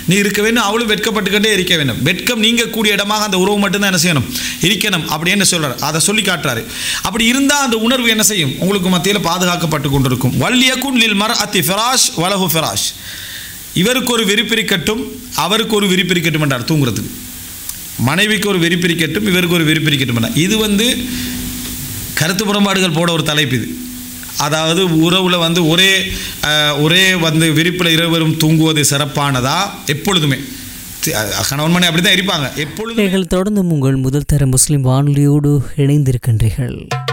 நீ இருக்க வேண்டும் அவளும் வெட்கப்பட்டுக்கிட்டே இருக்க வேண்டும் வெட்கம் நீங்கக்கூடிய இடமாக அந்த உறவு மட்டும்தான் என்ன செய்யணும் இருக்கணும் அப்படின்னு சொல்றாரு அதை சொல்லி காட்டுறாரு அப்படி இருந்தால் அந்த உணர்வு என்ன செய்யும் உங்களுக்கு மத்தியில் பாதுகாக்கப்பட்டு கொண்டிருக்கும் வல்லியக்குன் லில் மர் அத்தி ஃபிராஷ் வலஹு ஃபிராஷ் இவருக்கு ஒரு விரிப்பிரிக்கட்டும் அவருக்கு ஒரு விரிப்பிரிக்கட்டும் என்றார் தூங்குறதுக்கு மனைவிக்கு ஒரு வெறிப்பிரிக்கட்டும் இவருக்கு ஒரு வெறிப்பிரிக்கட்டும் என்றார் இது வந்து கருத்து முரண்பாடுகள் போட ஒரு தலைப்பு இது அதாவது உறவில் வந்து ஒரே அஹ், ஒரே வந்து விரிப்பில் இருவரும் தூங்குவது சிறப்பானதா எப்பொழுதுமே தி- அஹ், கணவன் மணி அப்படி தான் இருப்பாங்க எப்பொழுதும் நீங்கள் தொடர்ந்து உங்கள் முதல் தர முஸ்லிம் வானொலியோடு இணைந்திருக்கின்றீர்கள்